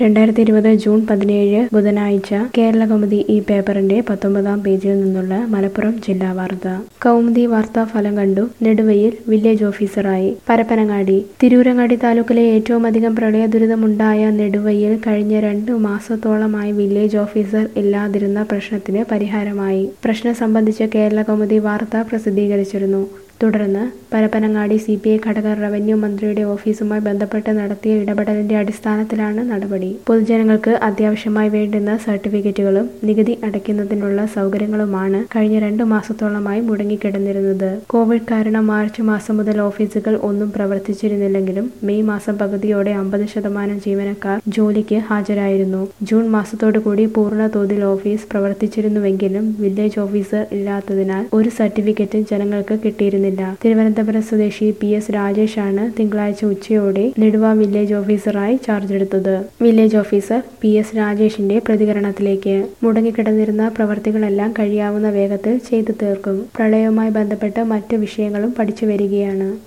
രണ്ടായിരത്തി ഇരുപത് ജൂൺ പതിനേഴ് ബുധനാഴ്ച കേരള കൗമുദി ഈ പേപ്പറിന്റെ പത്തൊമ്പതാം പേജിൽ നിന്നുള്ള മലപ്പുറം ജില്ലാ വാർത്ത കൗമുദി വാർത്താ ഫലം കണ്ടു നെടുവയിൽ വില്ലേജ് ഓഫീസറായി പരപ്പനങ്ങാടി തിരൂരങ്ങാടി താലൂക്കിലെ ഏറ്റവും അധികം പ്രളയ ദുരിതമുണ്ടായ നെടുവയിൽ കഴിഞ്ഞ രണ്ടു മാസത്തോളമായി വില്ലേജ് ഓഫീസർ ഇല്ലാതിരുന്ന പ്രശ്നത്തിന് പരിഹാരമായി പ്രശ്നം സംബന്ധിച്ച് കേരള കൗമുദി വാർത്ത പ്രസിദ്ധീകരിച്ചിരുന്നു തുടർന്ന് പരപ്പനങ്ങാടി സി പി ഐ ഘടക റവന്യൂ മന്ത്രിയുടെ ഓഫീസുമായി ബന്ധപ്പെട്ട് നടത്തിയ ഇടപെടലിന്റെ അടിസ്ഥാനത്തിലാണ് നടപടി പൊതുജനങ്ങൾക്ക് അത്യാവശ്യമായി വേണ്ടുന്ന സർട്ടിഫിക്കറ്റുകളും നികുതി അടയ്ക്കുന്നതിനുള്ള സൗകര്യങ്ങളുമാണ് കഴിഞ്ഞ രണ്ടു മാസത്തോളമായി മുടങ്ങിക്കിടന്നിരുന്നത് കോവിഡ് കാരണം മാർച്ച് മാസം മുതൽ ഓഫീസുകൾ ഒന്നും പ്രവർത്തിച്ചിരുന്നില്ലെങ്കിലും മെയ് മാസം പകുതിയോടെ അമ്പത് ശതമാനം ജീവനക്കാർ ജോലിക്ക് ഹാജരായിരുന്നു ജൂൺ മാസത്തോടുകൂടി പൂർണ്ണ തോതിൽ ഓഫീസ് പ്രവർത്തിച്ചിരുന്നുവെങ്കിലും വില്ലേജ് ഓഫീസർ ഇല്ലാത്തതിനാൽ ഒരു സർട്ടിഫിക്കറ്റും ജനങ്ങൾക്ക് കിട്ടിയിരുന്നില്ല തിരുവനന്തപുരം സ്വദേശി പി എസ് രാജേഷാണ് തിങ്കളാഴ്ച ഉച്ചയോടെ നെടുവ വില്ലേജ് ഓഫീസറായി ചാർജ് എടുത്തത് വില്ലേജ് ഓഫീസർ പി എസ് രാജേഷിന്റെ പ്രതികരണത്തിലേക്ക് മുടങ്ങിക്കിടന്നിരുന്ന പ്രവർത്തികളെല്ലാം കഴിയാവുന്ന വേഗത്തിൽ ചെയ്തു തീർക്കും പ്രളയവുമായി ബന്ധപ്പെട്ട് മറ്റ് വിഷയങ്ങളും പഠിച്ചു വരികയാണ്